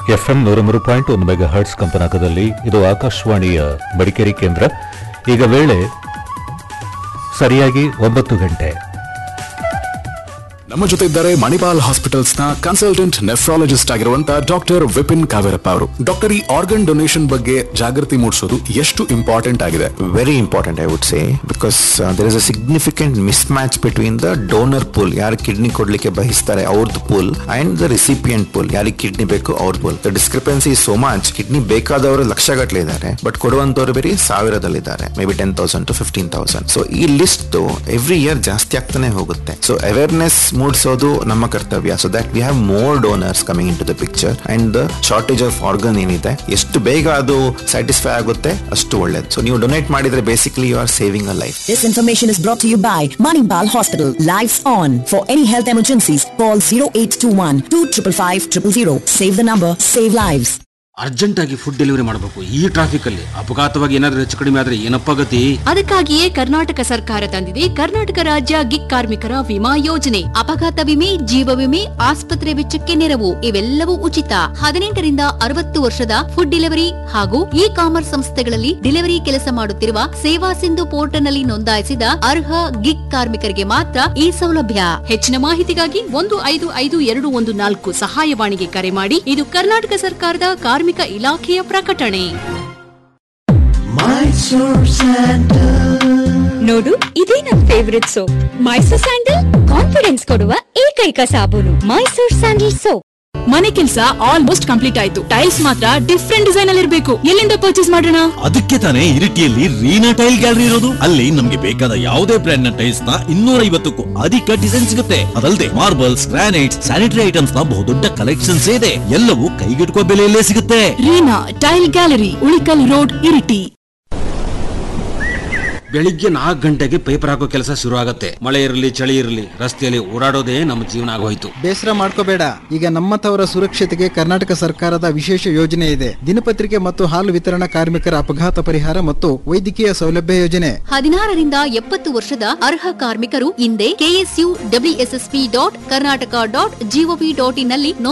FM ನೂರ ಮೂರು point ಒಂದು ಮೆಗಾ ಹರ್ಟ್ಸ್ ಕಂಪನಾಕದಲ್ಲಿ ಇದು ಆಕಾಶವಾಣಿಯ ಮಡಿಕೇರಿ ಕೇಂದ್ರ ಈಗ ವೇಳೆ ಸರಿಯಾಗಿ ಒಂಬತ್ತು ಗಂಟೆ ನಮ್ಮ ಜೊತೆ ಇದ್ದಾರೆ ಮಣಿಪಾಲ್ ಹಾಸ್ಪಿಟಲ್ಸ್ ನ ಕನ್ಸಲ್ಟೆಂಟ್ ನೆಫ್ರಾಲಜಿಸ್ಟ್ ಆಗಿರುವಂತ ಡಾಕ್ಟರ್ ವಿಪಿನ್ ಕಾವೇರಪ್ಪ ಅವರು ಡಾಕ್ಟರ್ ಈ ಆರ್ಗನ್ ಡೊನೇಷನ್ ಬಗ್ಗೆ ಜಾಗೃತಿ ಮೂಡಿಸೋದು ಎಷ್ಟು ಇಂಪಾರ್ಟೆಂಟ್ ಆಗಿದೆ very important i would say because uh, there is a significant mismatch between the donor pool ಯಾರು ಕಿಡ್ನಿ ಕೊಡ್ಲಿಕ್ಕೆ ಬಯಸ್ತಾರೆ ಅವ್ರದ್ದು pool and the recipient pool ಯಾರಿಗೆ ಕಿಡ್ನಿ ಬೇಕು ಅವ್ರ pool the discrepancy so much kidney ಬೇಕಾದವರು ಲಕ್ಷಗಟ್ಟಲೆ ಇದ್ದಾರೆ ಬಟ್ ಕೊಡುವಂತವ್ರು ಬೇರೆ ಸಾವಿರದಲ್ಲಿದ್ದಾರೆ maybe ten thousand to fifteen thousand so ಈ ಲಿಸ್ಟ್ ಎವ್ರಿ ಇಯರ್ ಜಾಸ್ತಿ ಆಗ್ತಾನೆ ಹೋಗುತ್ತೆ ಸೊ ಅವೇರ್ನೆಸ್ ಮೂಡಿಸೋದು ನಮ್ಮ ಕರ್ತವ್ಯ so that we have more donors coming into the picture and the shortage of organ ಏನಿದೆ ಎಷ್ಟು ಬೇಗ ಅದು ಸ್ಯಾಟಿಸ್ಫೈ ಆಗುತ್ತೆ ಅಷ್ಟು ಒಳ್ಳೇದು ಸೊ ನೀವು ಡೊನೇಟ್ ಮಾಡಿದ್ರೆ basically you are saving a life This information is brought to you by Manipal Hospital. Lives on. For any health emergencies, call 0821 255 000. Save the number, save lives. Urgent ಆಗಿ food delivery ಮಾಡಬೇಕು ಈ traffic ಅಲ್ಲಿ ಅಪಘಾತವಾಗಿ ಏನಾದ್ರೂ ಹೆಚ್ಚು ಕಡಿಮೆ ಆದ್ರೆ ಏನಪ್ಪ ಗತಿ ಅದಕ್ಕಾಗಿಯೇ ಕರ್ನಾಟಕ ಸರ್ಕಾರ ತಂದಿದೆ ಕರ್ನಾಟಕ ರಾಜ್ಯ ಗಿಗ್ ಕಾರ್ಮಿಕರ ವಿಮಾ ಯೋಜನೆ ಅಪಘಾತ ವಿಮೆ ಜೀವ ವಿಮೆ ಆಸ್ಪತ್ರೆ ವೆಚ್ಚಕ್ಕೆ ನೆರವು ಇವೆಲ್ಲವೂ ಉಚಿತ ಹದಿನೆಂಟರಿಂದ ಅರವತ್ತು ವರ್ಷದ ಫುಡ್ ಡೆಲಿವರಿ ಹಾಗೂ ಇ ಕಾಮರ್ಸ್ ಸಂಸ್ಥೆಗಳಲ್ಲಿ ಡೆಲಿವರಿ ಕೆಲಸ ಮಾಡುತ್ತಿರುವ ಸೇವಾ ಸಿಂಧು ಪೋರ್ಟಲ್ನಲ್ಲಿ ನೋಂದಾಯಿಸಿದ ಅರ್ಹ ಗಿಗ್ ಕಾರ್ಮಿಕರಿಗೆ ಮಾತ್ರ ಈ ಸೌಲಭ್ಯ ಹೆಚ್ಚಿನ ಮಾಹಿತಿಗಾಗಿ ಒಂದು ಐದು ಐದು ಎರಡು ಒಂದು ನಾಲ್ಕು ಸಹಾಯವಾಣಿಗೆ ಕರೆ ಮಾಡಿ ಇದು ಕರ್ನಾಟಕ ಸರ್ಕಾರದ ಕಾರ್ಮಿಕ ಇಲಾಖೆಯ ಪ್ರಕಟಣೆ ನೋಡು ಇದೇ ನನ್ favourite soap Mysore sandal confidence ಕೊಡುವ ಏಕೈಕ ಸಾಬೂನು ಮೈಸೂರ್ ಸ್ಯಾಂಡಲ್ ಸೋಪ್ ಮನೆ ಕೆಲಸ ಆಲ್ಮೋಸ್ಟ್ ಕಂಪ್ಲೀಟ್ ಆಯ್ತು ಟೈಲ್ಸ್ ಮಾತ್ರ ಡಿಫ್ರೆಂಟ್ ಡಿಸೈನ್ ಅಲ್ಲಿ ಇರಬೇಕು ಎಲ್ಲಿಂದ ಪರ್ಚೇಸ್ ಮಾಡೋಣ ಅದಕ್ಕೆ ತಾನೇ ಇರಿಟಿಯಲ್ಲಿ ರೀನಾ ಟೈಲ್ ಗ್ಯಾಲರಿ ಇರೋದು ಅಲ್ಲಿ ನಮ್ಗೆ ಬೇಕಾದ ಯಾವುದೇ ಬ್ರ್ಯಾಂಡ್ ನ ಟೈಲ್ಸ್ ನ ಇನ್ನೂರ ಐವತ್ತಕ್ಕೂ ಅಧಿಕ ಡಿಸೈನ್ ಸಿಗುತ್ತೆ ಅದಲ್ಲದೆ ಮಾರ್ಬಲ್ಸ್ ಗ್ರಾನೈಟ್ಸ್ ಸ್ಯಾನಿಟರಿ ಐಟಮ್ಸ್ ನ ಬಹುದೊಡ್ಡ ಕಲೆಕ್ಷನ್ಸ್ ಇದೆ ಎಲ್ಲವೂ ಕೈಗೆಟುಕುವ ಬೆಲೆಯಲ್ಲೇ ಸಿಗುತ್ತೆ Reena tile gallery Ulikal road Iritty ಬೆಳಿಗ್ಗೆ ನಾಲ್ಕು ಗಂಟೆಗೆ ಪೇಪರ್ ಹಾಕೋ ಕೆಲಸ ಶುರು ಆಗತ್ತೆ ಮಳೆ ಇರಲಿ ಚಳಿ ಇರಲಿ ರಸ್ತೆಯಲ್ಲಿ ಓಡಾಡೋದೇ ನಮ್ಮ ಜೀವನ ಆಗೋಯ್ತು ಬೇಸರ ಮಾಡ್ಕೋಬೇಡ ಈಗ ನಮ್ಮಂಥವರ ಸುರಕ್ಷತೆಗೆ ಕರ್ನಾಟಕ ಸರ್ಕಾರದ ವಿಶೇಷ ಯೋಜನೆ ಇದೆ ದಿನಪತ್ರಿಕೆ ಮತ್ತು ಹಾಲು ವಿತರಣಾ ಕಾರ್ಮಿಕರ ಅಪಘಾತ ಪರಿಹಾರ ಮತ್ತು ವೈದ್ಯಕೀಯ ಸೌಲಭ್ಯ ಯೋಜನೆ ಹದಿನಾರರಿಂದ ಎಪ್ಪತ್ತು ವರ್ಷದ ಅರ್ಹ ಕಾರ್ಮಿಕರು ಹಿಂದೆ KSU WSSP dot Karnataka dot gov dot ಇನ್ನಲ್ಲಿ